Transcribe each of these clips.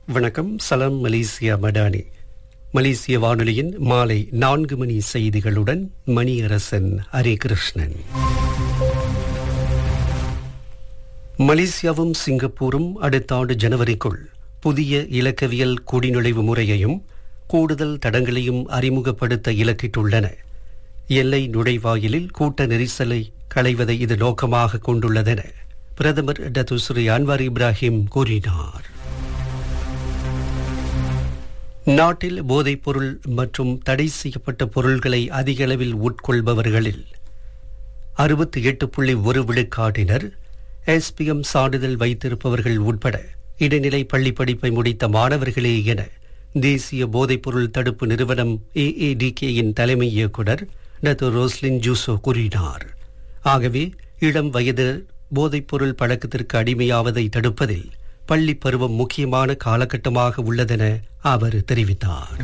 வணக்கம் சலாம் மலேசியா மடானி மலேசிய வானொலியின் மாலை நான்கு மணி செய்திகளுடன் மணியரசன் ஹரிகிருஷ்ணன் மலேசியாவும் சிங்கப்பூரும் அடுத்த ஆண்டு ஜனவரிக்குள் புதிய இலக்கவியல் குடிநுழைவு முறையையும் கூடுதல் தடங்களையும் அறிமுகப்படுத்த இலக்கிட்டுள்ளன எல்லை நுழைவாயிலில் கூட்ட நெரிசலை களைவதை இது நோக்கமாக கொண்டுள்ளதென பிரதமர் டத்துஸ்ரீ அன்வார் இப்ராஹிம் கூறினார் நாட்டில் போதைப்பொருள் மற்றும் தடை செய்யப்பட்ட பொருள்களை அதிக அளவில் உட்கொள்பவர்களில் அறுபத்தி எட்டு புள்ளி ஒரு விழுக்காட்டினர் எஸ்பிஎம் சான்றிதழ் வைத்திருப்பவர்கள் உட்பட இடைநிலை பள்ளி படிப்பை முடித்த மாணவர்களே என தேசிய போதைப்பொருள் தடுப்பு நிறுவனம் ஏஏடிகேயின் தலைமை இயக்குனர் டத்து ரோஸ்லின் ஜூசோ கூறினார் ஆகவே இளம் வயது போதைப்பொருள் பழக்கத்திற்கு அடிமையாவதை தடுப்பதில் பள்ளி பருவம் முக்கியமான காலகட்டமாக உள்ளதென அவர் தெரிவித்தார்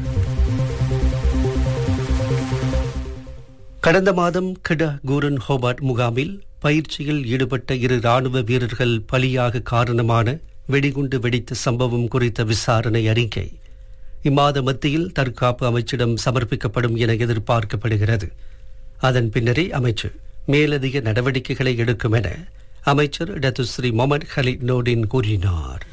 கடந்த மாதம் கிட கூரன் ஹோபார்ட் முகாமில் பயிற்சியில் ஈடுபட்ட இரு ராணுவ வீரர்கள் பலியாக காரணமான வெடிகுண்டு வெடித்த சம்பவம் குறித்த விசாரணை அறிக்கை இம்மாத மத்தியில் தற்காப்பு அமைச்சிடம் சமர்ப்பிக்கப்படும் என எதிர்பார்க்கப்படுகிறது அதன் பின்னரே அமைச்சர் மேலதிக நடவடிக்கைகளை எடுக்கும் என அமைச்சர் டத்துஸ்ரீ மொமட் ஹலிட் நோடின் கூறினார்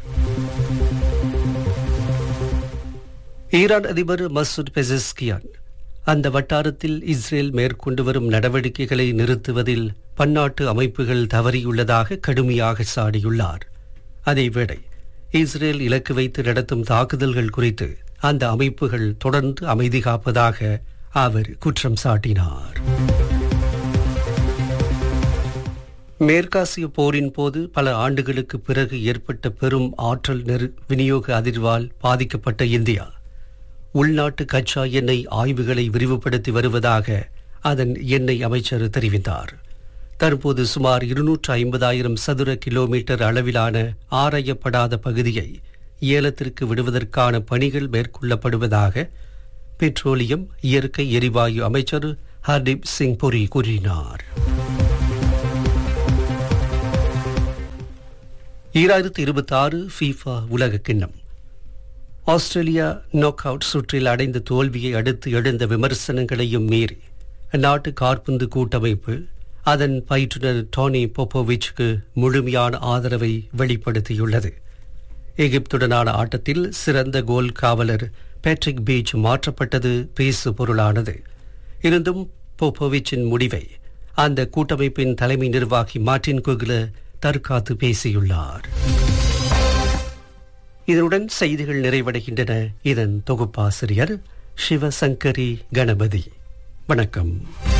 ஈரான் அதிபர் மசூத் பெசஸ்கியான் அந்த வட்டாரத்தில் இஸ்ரேல் மேற்கொண்டு வரும் நடவடிக்கைகளை நிறுத்துவதில் பன்னாட்டு அமைப்புகள் தவறியுள்ளதாக கடுமையாக சாடியுள்ளார் அதேவேளை இஸ்ரேல் இலக்கு வைத்து நடத்தும் தாக்குதல்கள் குறித்து அந்த அமைப்புகள் தொடர்ந்து அமைதி காப்பதாக அவர் குற்றம் சாட்டினார் மேற்காசிய போரின் போது பல ஆண்டுகளுக்கு பிறகு ஏற்பட்ட பெரும் ஆற்றல் நெரு விநியோக அதிர்வால் பாதிக்கப்பட்ட இந்தியா உள்நாட்டு கச்சா எண்ணெய் ஆய்வுகளை விரிவுபடுத்தி வருவதாக அதன் எண்ணெய் அமைச்சர் தெரிவித்தார் தற்போது சுமார் இருநூற்று ஐம்பதாயிரம் சதுர கிலோமீட்டர் அளவிலான ஆராயப்படாத பகுதியை ஏலத்திற்கு விடுவதற்கான பணிகள் மேற்கொள்ளப்படுவதாக பெட்ரோலியம் இயற்கை எரிவாயு அமைச்சர் ஹர்தீப் சிங் புரி கூறினார் ஈராயிரத்தி இருபத்தி ஆறு ஃபீஃபா உலக கிண்ணம் ஆஸ்திரேலியா நாக் அவுட் சுற்றில் அடைந்த தோல்வியை அடுத்து எழுந்த விமர்சனங்களையும் மீறி அந்நாட்டு கார்பந்து கூட்டமைப்பு அதன் பயிற்றுனர் டோனி போப்போவிச்சுக்கு முழுமையான ஆதரவை வெளிப்படுத்தியுள்ளது எகிப்துடனான ஆட்டத்தில் சிறந்த கோல் காவலர் பேட்ரிக் பீச் மாற்றப்பட்டது பேசு பொருளானது இருந்தும் போப்போவிச்சின் முடிவை அந்த கூட்டமைப்பின் தலைமை நிர்வாகி மார்டின் குக்ல தற்காத்து பேசியுள்ளார் இதனுடன் செய்திகள் நிறைவடைகின்றன இதன் தொகுப்பாசிரியர் சிவசங்கரி கணபதி வணக்கம்